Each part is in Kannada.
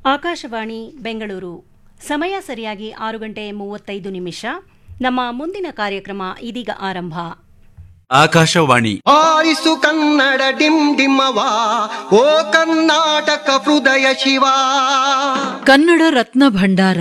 ಆಕಾಶವಾಣಿ ಬೆಂಗಳೂರು ಸಮಯ ಸರಿಯಾಗಿ ಆರು ಗಂಟೆ ಮೂವತ್ತೈದು ನಿಮಿಷ ನಮ್ಮ ಮುಂದಿನ ಕಾರ್ಯಕ್ರಮ ಇದೀಗ ಆರಂಭ ಆಕಾಶವಾಣಿ ಆರಿಸು ಕನ್ನಡ ಡಿಮ್ ಡಿಮ್ಮವ ಓ ಕರ್ನಾಟಕ ಹೃದಯ ಶಿವ ಕನ್ನಡ ರತ್ನ ಭಂಡಾರ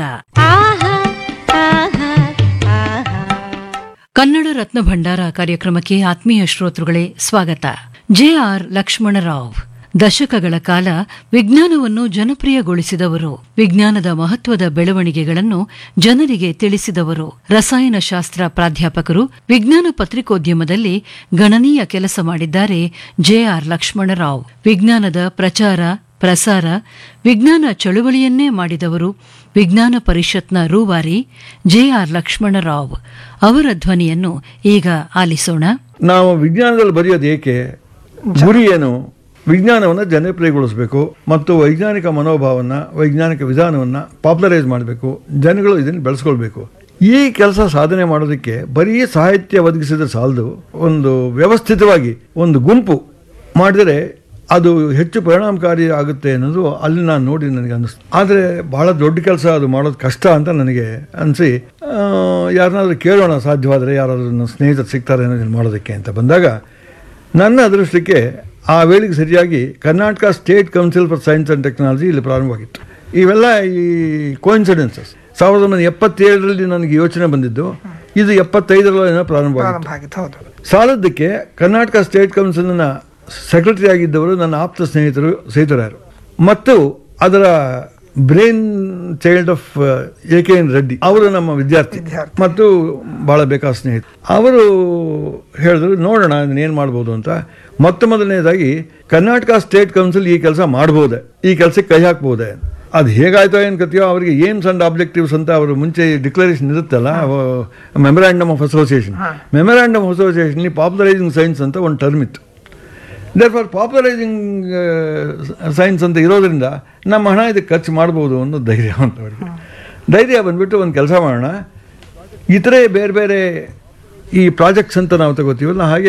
ಕನ್ನಡ ರತ್ನ ಭಂಡಾರ ಕಾರ್ಯಕ್ರಮಕ್ಕೆ ಆತ್ಮೀಯ ಶ್ರೋತೃಗಳೇ ಸ್ವಾಗತ ಜೆಆರ್ ಲಕ್ಷ್ಮಣರಾವ್ ದಶಕಗಳ ಕಾಲ ವಿಜ್ಞಾನವನ್ನು ಜನಪ್ರಿಯಗೊಳಿಸಿದವರು ವಿಜ್ಞಾನದ ಮಹತ್ವದ ಬೆಳವಣಿಗೆಗಳನ್ನು ಜನರಿಗೆ ತಿಳಿಸಿದವರು ರಸಾಯನಶಾಸ್ತ್ರ ಪ್ರಾಧ್ಯಾಪಕರು ವಿಜ್ಞಾನ ಪತ್ರಿಕೋದ್ಯಮದಲ್ಲಿ ಗಣನೀಯ ಕೆಲಸ ಮಾಡಿದ್ದಾರೆ ಜೆಆರ್ ಲಕ್ಷ್ಮಣರಾವ್ ವಿಜ್ಞಾನದ ಪ್ರಚಾರ ಪ್ರಸಾರ ವಿಜ್ಞಾನ ಚಳುವಳಿಯನ್ನೇ ಮಾಡಿದವರು ವಿಜ್ಞಾನ ಪರಿಷತ್ನ ರೂವಾರಿ ಜೆಆರ್ ಲಕ್ಷ್ಮಣರಾವ್ ಅವರ ಧ್ವನಿಯನ್ನು ಈಗ ಆಲಿಸೋಣ ನಾವು ವಿಜ್ಞಾನದಲ್ಲಿ ಬರೆಯೋದು ಏಕೆ ಗುರಿ ಏನು ವಿಜ್ಞಾನವನ್ನು ಜನಪ್ರಿಯಗೊಳಿಸಬೇಕು ಮತ್ತು ವೈಜ್ಞಾನಿಕ ಮನೋಭಾವನ ವೈಜ್ಞಾನಿಕ ವಿಧಾನವನ್ನು ಪಾಪ್ಯುಲರೈಸ್ ಮಾಡಬೇಕು ಜನಗಳು ಇದನ್ನು ಬೆಳೆಸ್ಕೊಳ್ಬೇಕು ಈ ಕೆಲಸ ಸಾಧನೆ ಮಾಡೋದಕ್ಕೆ ಬರೀ ಸಾಹಿತ್ಯ ಒದಗಿಸಿದ್ರೆ ಸಾಲದು ಒಂದು ವ್ಯವಸ್ಥಿತವಾಗಿ ಒಂದು ಗುಂಪು ಮಾಡಿದರೆ ಅದು ಹೆಚ್ಚು ಪರಿಣಾಮಕಾರಿ ಆಗುತ್ತೆ ಅನ್ನೋದು ಅಲ್ಲಿ ನಾನು ನೋಡಿ ನನಗೆ ಅನ್ನಿಸ್ತು ಆದರೆ ಭಾಳ ದೊಡ್ಡ ಕೆಲಸ ಅದು ಮಾಡೋದು ಕಷ್ಟ ಅಂತ ನನಗೆ ಅನಿಸಿ ಯಾರನ್ನಾದ್ರೂ ಕೇಳೋಣ ಸಾಧ್ಯವಾದರೆ ಯಾರಾದರೂ ನನ್ನ ಸ್ನೇಹಿತರು ಸಿಗ್ತಾರೆ ಅನ್ನೋದನ್ನು ಮಾಡೋದಕ್ಕೆ ಅಂತ ಬಂದಾಗ ನನ್ನ ಅದೃಷ್ಟಕ್ಕೆ ಆ ವೇಳೆಗೆ ಸರಿಯಾಗಿ Karnataka state council for science and technology ಇಲ್ಲಿ ಪ್ರಾರಂಭವಾಗಿತ್ತು ಇವೆಲ್ಲ ಈ ಕೋಇನ್ಸಿಡೆನ್ಸಸ್ ಸಾವಿರದ ಒಂಬೈನೂರ ಎಪ್ಪತ್ತೇಳರಲ್ಲಿ ನನಗೆ ಯೋಚನೆ ಬಂದಿದ್ದು ಇದು ಎಪ್ಪತ್ತೈದರಲ್ಲಿ ಪ್ರಾರಂಭವಾಗಿತ್ತು ಆಗಿತ್ತು ಹೌದು ಸಾಲದ್ದಕ್ಕೆ ಕರ್ನಾಟಕ ಸ್ಟೇಟ್ ಕೌನ್ಸಿಲ್ನ ಸೆಕ್ರೆಟರಿ ಆಗಿದ್ದವರು ನನ್ನ ಆಪ್ತ ಸ್ನೇಹಿತರು ಸೇತುರಾಯರು ಮತ್ತು ಅದರ brainchild of A K N Reddy ಅವರು ನಮ್ಮ ವಿದ್ಯಾರ್ಥಿ ವಿದ್ಯಾರ್ಥಿ. ಮತ್ತು ಭಾಳ ಬೇಕಾದ ಸ್ನೇಹಿತ ಅವರು ಹೇಳಿದ್ರು ನೋಡೋಣ ಏನು ಮಾಡ್ಬೋದು ಅಂತ ಮೊತ್ತ ಮೊದಲನೇದಾಗಿ ಕರ್ನಾಟಕ ಸ್ಟೇಟ್ ಕೌನ್ಸಿಲ್ ಈ ಕೆಲಸ ಮಾಡ್ಬೋದೆ ಈ ಕೆಲಸಕ್ಕೆ ಕೈ ಹಾಕ್ಬೋದೆ ಅದು ಹೇಗಾಯ್ತೋ ಏನು ಕಥೆಯೋ ಅವರಿಗೆ ಏಮ್ಸ್ ಅಂಡ್ ಆಬ್ಜೆಕ್ಟಿವ್ಸ್ ಅಂತ ಅವರು ಮುಂಚೆ ಡಿಕ್ಲರೇಷನ್ ಇರುತ್ತಲ್ಲ memorandum of association memorandum of association popularising science ಅಂತ ಒಂದು ಟರ್ಮ್ ಇತ್ತು ದೇರ್ ಫಾರ್ ಪಾಪ್ಯುಲರೈಸಿಂಗ್ ಸೈನ್ಸ್ ಅಂತ ಇರೋದ್ರಿಂದ ನಮ್ಮ ಹಣ ಇದಕ್ಕೆ ಖರ್ಚು ಮಾಡ್ಬೋದು ಅನ್ನೋ ಧೈರ್ಯ ಅಂತ ಅವ್ರಿಗೆ ಧೈರ್ಯ ಬಂದ್ಬಿಟ್ಟು ಒಂದು ಕೆಲಸ ಮಾಡೋಣ ಇತರೆ ಬೇರೆ ಬೇರೆ ಈ ಪ್ರಾಜೆಕ್ಟ್ಸ್ ಅಂತ ನಾವು ತಗೋತೀವಲ್ಲ ಹಾಗೆ